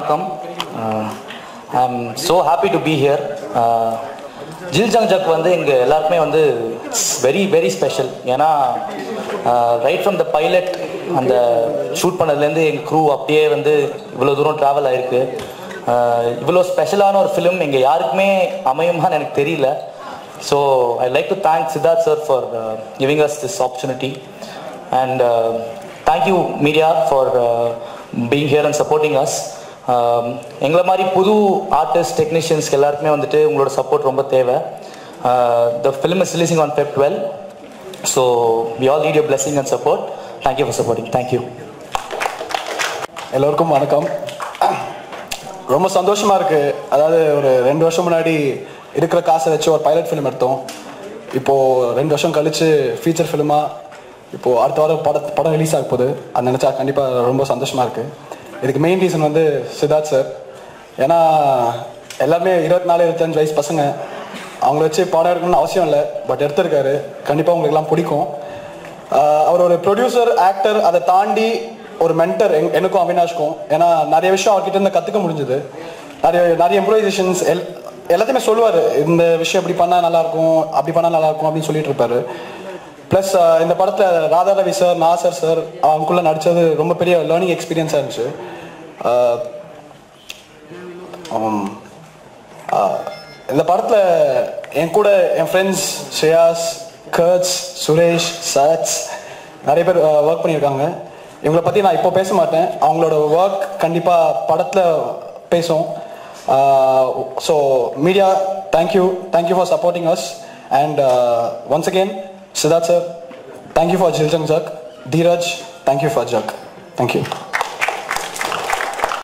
வணக்கம் I am so happy to be here Jil Jung Juk வந்து இங்கே எல்லாருக்குமே வந்து வெரி வெரி ஸ்பெஷல் ஏன்னா ரைட் ஃப்ரம் த பைலட் அந்த ஷூட் பண்ணதுலேருந்து எங்கள் க்ரூ அப்படியே வந்து இவ்வளோ தூரம் ட்ராவல் ஆயிருக்கு இவ்வளோ ஸ்பெஷலான ஒரு ஃபிலிம் எங்கள் யாருக்குமே அமையுமான்னு எனக்கு தெரியல so I like to thank Siddharth sir for giving us this opportunity and thank you media for being here and supporting us எங்களை மாதிரி புது ஆர்டிஸ்ட் டெக்னீஷியன்ஸ்க்கு எல்லாருக்குமே வந்துட்டு உங்களோட சப்போர்ட் ரொம்ப தேவை the film is releasing on Feb twelve so we all need your blessing and support thank you for supporting thank you எல்லோருக்கும் வணக்கம் ரொம்ப சந்தோஷமா இருக்கு அதாவது ஒரு ரெண்டு வருஷம் முன்னாடி இருக்கிற காசை வச்சு ஒரு பைலட் ஃபிலிம் எடுத்தோம் இப்போ ரெண்டு வருஷம் கழிச்சு ஃபீச்சர் ஃபிலிமா இப்போ அடுத்த வாரம் பட படம் ரிலீஸ் ஆக போகுது அது நினச்சா கண்டிப்பாக ரொம்ப சந்தோஷமா இருக்கு இதுக்கு மெயின் ரீசன் வந்து சித்தார்த் சார் ஏன்னா எல்லாருமே இருபத்தி நாலு இருபத்தஞ்சு வயசு பசங்க அவங்கள வச்சு படம் எடுக்கணும்னு அவசியம் இல்லை பட் எடுத்திருக்காரு கண்டிப்பாக உங்களுக்குலாம் பிடிக்கும் ஆஹ் அவர் ஒரு ப்ரொடியூசர் ஆக்டர் அதை தாண்டி ஒரு மென்டர் எனக்கும் அவினாஷ்க்கும் ஏன்னா நிறைய விஷயம் அவர்கிட்ட இருந்து கற்றுக்க முடிஞ்சது நிறைய நிறைய இம்ப்ரோவைசேஷன்ஸ் எல் எல்லாத்தையுமே சொல்லுவார் இந்த விஷயம் இப்படி பண்ணால் நல்லா இருக்கும் அப்படி பண்ணால் நல்லா இருக்கும் அப்படின்னு சொல்லிட்டு இருப்பாரு ப்ளஸ் இந்த படத்தில் ராதா ரவி சார் நாசர் சார் அவங்களுக்குள்ள நடித்தது ரொம்ப பெரிய லேர்னிங் எக்ஸ்பீரியன்ஸாக இருந்துச்சு ஆஹ் ஆம். ஆஹ் இந்த படத்தில் என் கூட என் ஃப்ரெண்ட்ஸ் ஷேயாஸ் கர்ட்ஸ் சுரேஷ் சச் நிறைய பேர் ஒர்க் பண்ணியிருக்காங்க இவங்களை பற்றி நான் இப்போ பேச மாட்டேன் அவங்களோட ஒர்க் கண்டிப்பாக படத்தில் பேசும் so media thank you thank you for supporting us and once again Siddharth sir thank you for Jil Jung jug Dheeraj thank you for jug thank you